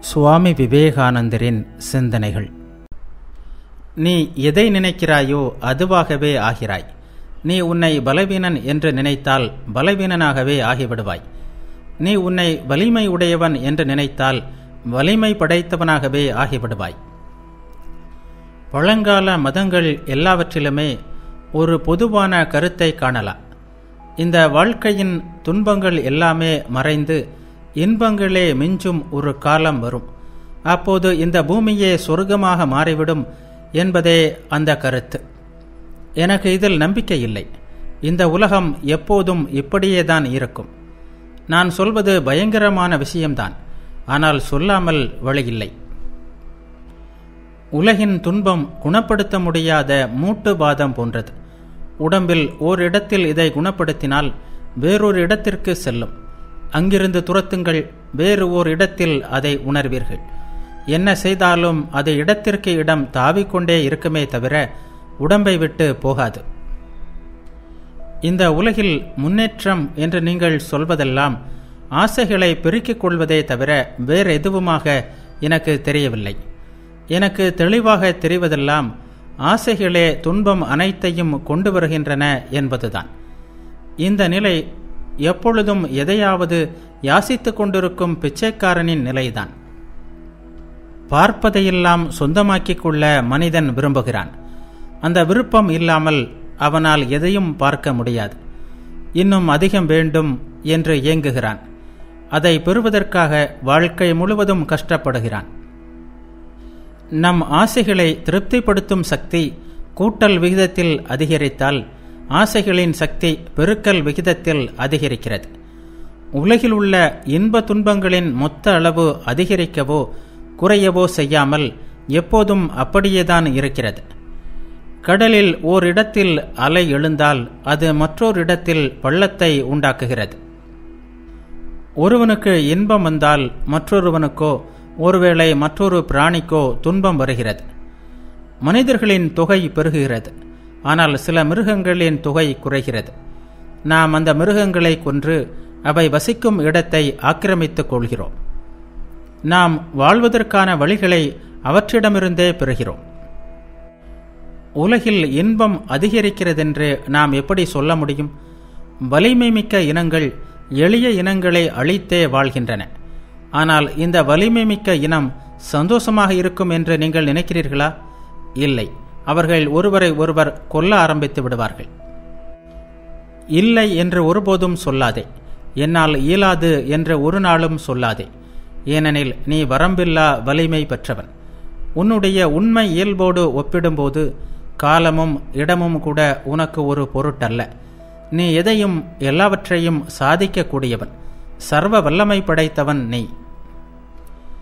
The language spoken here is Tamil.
சுவாமி விவேகானந்தரின் சிந்தனைகள் நீ எதை நினைக்கிறாயோ அதுவாகவே ஆகிறாய் நீ உன்னை பலவீனன் என்று நினைத்தால் பலவீனனாகவே ஆகிவிடுவாய் நீ உன்னை வலிமை உடையவன் என்று நினைத்தால் வலிமை படைத்தவனாகவே ஆகிவிடுவாய் பழங்கால மதங்கள் எல்லாவற்றிலுமே ஒரு பொதுவான கருத்தை காணலாம் இந்த வாழ்க்கையின் துன்பங்கள் எல்லாமே மறைந்து இன்பங்களே மிஞ்சும் ஒரு காலம் வரும் அப்போது இந்த பூமியே சொர்க்கமாக மாறிவிடும் என்பதே அந்த கருத்து எனக்கு இதில் நம்பிக்கை இல்லை இந்த உலகம் எப்போதும் இப்படியே தான் இருக்கும் நான் சொல்வது பயங்கரமான விஷயம்தான் ஆனால் சொல்லாமல் வழியில்லை உலகின் துன்பம் குணப்படுத்த முடியாத மூட்டுவாதம் போன்றது உடம்பில் ஓரிடத்தில் இதை குணப்படுத்தினால் வேறொரு இடத்திற்கு செல்லும் அங்கிருந்து துரத்துங்கள் வேறு ஓர் இடத்தில் அதை உணர்வீர்கள் என்ன செய்தாலும் அது இடத்திற்கு இடம் தாவிக்கொண்டே இருக்குமே தவிர உடம்பை விட்டு போகாது இந்த உலகில் முன்னேற்றம் என்று நீங்கள் சொல்வதெல்லாம் ஆசைகளை பெருக்கிக் கொள்வதே தவிர வேறு எதுவுமாக எனக்கு தெரியவில்லை எனக்கு தெளிவாக தெரிவதெல்லாம் ஆசைகளே துன்பம் அனைத்தையும் கொண்டு வருகின்றன என்பதுதான் இந்த நிலை எப்பொழுதும் எதையாவது யாசித்துக் கொண்டிருக்கும் பிச்சைக்காரனின் நிலைதான் பார்ப்பதையெல்லாம் சொந்தமாக்கிக் கொள்ள மனிதன் விரும்புகிறான் அந்த விருப்பம் இல்லாமல் அவனால் எதையும் பார்க்க முடியாது இன்னும் அதிகம் வேண்டும் என்று ஏங்குகிறான் அதை பெறுவதற்காக வாழ்க்கை முழுவதும் கஷ்டப்படுகிறான் நம் ஆசைகளை திருப்திப்படுத்தும் சக்தி கூட்டல் விகிதத்தில் அதிகரித்தால் ஆசைகளின் சக்தி பெருக்கல் விகிதத்தில் அதிகரிக்கிறது உலகில் உள்ள இன்ப துன்பங்களின் மொத்த அளவு அதிகரிக்கவோ குறையவோ செய்யாமல் எப்போதும் அப்படியேதான் இருக்கிறது கடலில் ஓரிடத்தில் அலை எழுந்தால் அது மற்றொரு இடத்தில் பள்ளத்தை உண்டாக்குகிறது ஒருவனுக்கு இன்பம் வந்தால் மற்றொருவனுக்கோ ஒருவேளை மற்றொரு பிராணிக்கோ துன்பம் வருகிறது மனிதர்களின் தொகை பெருகுகிறது ஆனால் சில மிருகங்களின் தொகை குறைகிறது நாம் அந்த மிருகங்களை கொன்று அவை வசிக்கும் இடத்தை ஆக்கிரமித்துக் கொள்கிறோம் நாம் வாழ்வதற்கான வழிகளை அவற்றிடமிருந்தே பெறுகிறோம் உலகில் இன்பம் அதிகரிக்கிறதென்று நாம் எப்படி சொல்ல முடியும் வலிமை மிக்க இனங்கள் எளிய இனங்களை அழித்தே வாழ்கின்றன ஆனால் இந்த வலிமை மிக்க இனம் சந்தோஷமாக இருக்கும் என்று நீங்கள் நினைக்கிறீர்களா இல்லை அவர்கள் ஒருவரை ஒருவர் கொல்ல ஆரம்பித்து விடுவார்கள் இல்லை என்று ஒருபோதும் சொல்லாதே என்னால் இயலாது என்று ஒரு நாளும் சொல்லாதே ஏனெனில் நீ வரம்பில்லா வலிமை பெற்றவன் உன்னுடைய உண்மை இயல்போடு ஒப்பிடும்போது காலமும் இடமும் கூட உனக்கு ஒரு பொருட்டல்ல நீ எதையும் எல்லாவற்றையும் சாதிக்கக்கூடியவன் சர்வ வல்லமை படைத்தவன் நீ